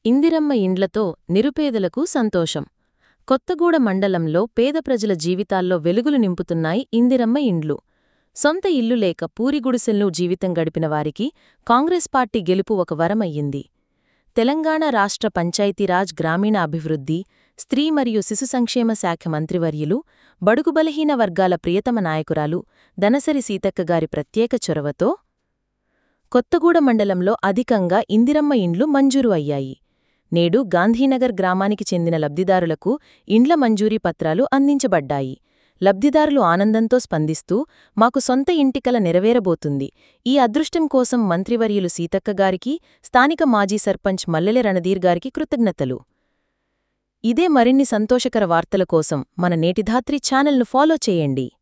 ఇందిరమ్మ ఇండ్లతో నిరుపేదలకు సంతోషం కొత్తగూడ మండలంలో పేద ప్రజల జీవితాల్లో వెలుగులు నింపుతున్నాయి ఇందిరమ్మ ఇండ్లు సొంత ఇల్లు లేక పూరిగుడిసెల్లో జీవితం గడిపిన వారికి కాంగ్రెస్ పార్టీ గెలుపు ఒక వరమయ్యింది తెలంగాణ రాష్ట్ర పంచాయతీరాజ్ గ్రామీణ అభివృద్ధి స్త్రీ మరియు శిశు సంక్షేమ శాఖ మంత్రివర్యులు బడుగు బలహీన వర్గాల ప్రియతమ నాయకురాలు దనసరి సీతక్క గారి ప్రత్యేక చొరవతో కొత్తగూడ మండలంలో అధికంగా ఇందిరమ్మ ఇండ్లు మంజూరు అయ్యాయి నేడు గాంధీనగర్ గ్రామానికి చెందిన లబ్ధిదారులకు ఇండ్ల మంజూరీ పత్రాలు అందించబడ్డాయి లబ్ధిదారులు ఆనందంతో స్పందిస్తూ మాకు సొంత ఇంటికల నెరవేరబోతుంది ఈ అదృష్టం కోసం మంత్రివర్యులు సీతక్క గారికి స్థానిక మాజీ సర్పంచ్ మల్లెల రణధీర్ గారికి కృతజ్ఞతలు ఇదే మరిన్ని సంతోషకర వార్తల కోసం మన నేటిధాత్రి ఛానల్ను ఫాలో చేయండి